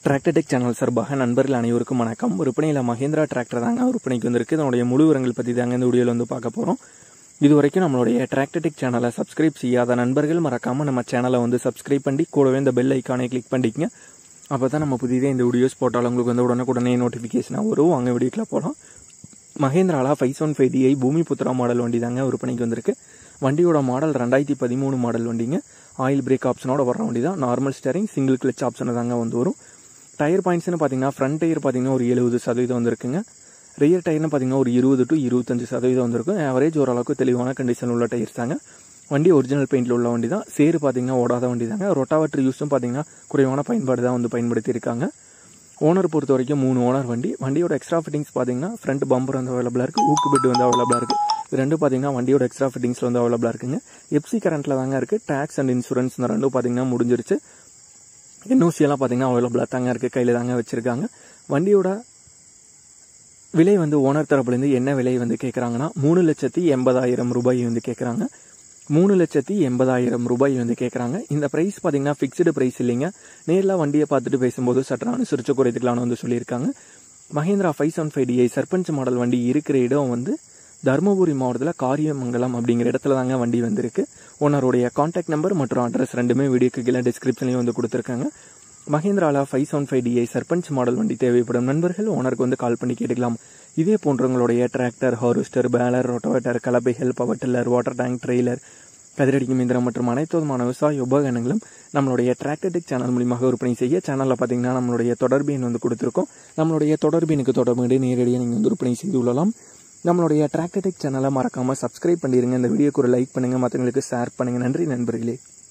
Tractor Tech channel சார்பாக நண்பர்கள் அனைவருக்கும் வணக்கம் விற்பனையில் மகேந்திரா டிராக்டர் தாங்க விற்பனைக்கு வந்திருக்கு இதனுடைய முழு விவரங்கள் பற்றி தாங்க இந்த வீடியோவில் வந்து பார்க்க போகிறோம் இது வரைக்கும் நம்மளுடைய டிராக்டர்டெக் சேனலை சப்ஸ்கிரைப் செய்யாத நண்பர்கள் மறக்காமல் நம்ம சேனலை வந்து சப்ஸ்கிரைப் பண்ணி கூடவே இந்த பெல் ஐக்கானை கிளிக் பண்ணிக்கங்க அப்போ தான் நம்ம புதிதாக இந்த வீடியோஸ் போட்டாலும் உங்களுக்கு வந்து உடனுக்குடனே நோட்டிஃபிகேஷனாக வரும் வாங்க வீடியோக்கில் போகலாம் மகேந்திராலா five seven five DI Bhoomi Putra model வண்டி தாங்க விற்பனைக்கு வந்திருக்கு வண்டியோட மாடல் ரெண்டாயிரத்தி பதிமூணு மாடல் வண்டிங்க ஆயில் பிரேக் ஆப்ஷனோட வர வண்டி தான் normal steering single clutch option தாங்க வந்து வரும் டயர் பாயிண்ட்ஸ்னு பார்த்தீங்கன்னா ஃப்ரண்ட் டயர் பார்த்தீங்கன்னா ஒரு எழுபது சதவீதம் வந்திருக்குங்க ரியர் டயர்னு பார்த்தீங்கன்னா ஒரு இருபது டு இருபத்தஞ்சு சதவீதம் வந்திருக்கும் ஆவரேஜ் ஓரளவுக்கு தெளிவான கண்டிஷன் உள்ள டயர்ஸ் தாங்க வண்டி ஒரிஜினல் பெயிண்டில் உள்ள வண்டி தான் சேரு பார்த்தீங்கன்னா ஓடாத வண்டி தாங்க ரொட்டாவட்டர் யூஸும் பார்த்தீங்கன்னா குறைவான பயன்பாடு தான் வந்து பயன்படுத்தியிருக்காங்க ஓனர் பொறுத்த வரைக்கும் மூணு ஓனர் வண்டி வண்டியோட எக்ஸ்ட்ரா ஃபிட்டிங்ஸ் பார்த்தீங்கன்னா ஃப்ரண்ட் பம்பர் வந்து அவைலபிளாக இருக்குது ஊக்கு பெட் வந்து அவைலபிளாக இருக்குது இது ரெண்டும் பார்த்தீங்கன்னா வண்டியோட எக்ஸ்ட்ரா ஃபிட்டிங்ஸில் வந்து அவைலபிளாக இருக்குங்க எஃப்சி கரண்ட்டில் தாங்க இருக்குது டேக்ஸ் அண்ட் இன்சூரன்ஸ் இந்த ரெண்டும் பார்த்தீங்கன்னா முடிஞ்சிருச்சு என்ஓசி எல்லாம் பார்த்தீங்கன்னா அவைலபிளாக தாங்க இருக்குது கையில் தாங்க வச்சுருக்காங்க வண்டியோட விலை வந்து ஓனர் தரப்புலேருந்து என்ன விலை வந்து கேட்குறாங்கன்னா மூணு லட்சத்தி எண்பதாயிரம் ரூபாய் வந்து கேட்குறாங்க மூணு லட்சத்தி எண்பதாயிரம் ரூபாய் வந்து கேட்குறாங்க இந்த ப்ரைஸ் பார்த்தீங்கன்னா ஃபிக்ஸ்டு ப்ரைஸ் இல்லைங்க நேரில் வண்டியை பார்த்துட்டு பேசும்போது சற்று அனுசரித்து குறைத்துக்கலாம்னு வந்து சொல்லியிருக்காங்க Mahindra five seven five DI Sarpanch model வண்டி இருக்கிற இடம் வந்து தருமபுரி மாவட்டத்தில் காரியமங்கலம் அப்படிங்கிற இடத்துல தாங்க வண்டி வந்திருக்கு ஓனருடைய காண்டாக்ட் நம்பர் மற்றும் அட்ரஸ் ரெண்டுமே வீடியோக்கு கீழே டிஸ்கிரிப்ஷன்லையும் வந்து கொடுத்துருக்காங்க மஹேந்திராலா five seven five DI Sarpanch model வண்டி தேவைப்படும் நண்பர்கள் ஓனருக்கு வந்து கால் பண்ணி கேட்டுக்கலாம் இதே போன்றவங்களுடைய டிராக்டர் ஹார்வெஸ்டர் பேலர் ரொட்டோவேட்டர் கலப்பைகள் power tiller water tank trailer கதிரடிக்கும் இயந்திரம் மற்றும் அனைத்து விதமான விவசாய உபகரணங்களும் நம்மளுடைய டிராக்டர்டிக் சேனல் மூலியமாக விற்பனை செய்ய சேனலில் பார்த்தீங்கன்னா நம்மளுடைய தொடர்பு எண் வந்து கொடுத்துருக்கோம் நம்மளுடைய தொடர்பு எனக்கு தொடர்பு நேரடியாக நீங்கள் வந்து விற்பனை செய்து கொள்ளலாம் நம்மளுடைய டிராக்டர்டிக் சேனலை மறக்காமல் சப்ஸ்கிரைப் பண்ணிடுங்க இந்த வீடியோக்கு ஒரு லைக் பண்ணுங்கள் மற்றவங்களுக்கு ஷேர் பண்ணுங்கள் நன்றி நண்பர்களே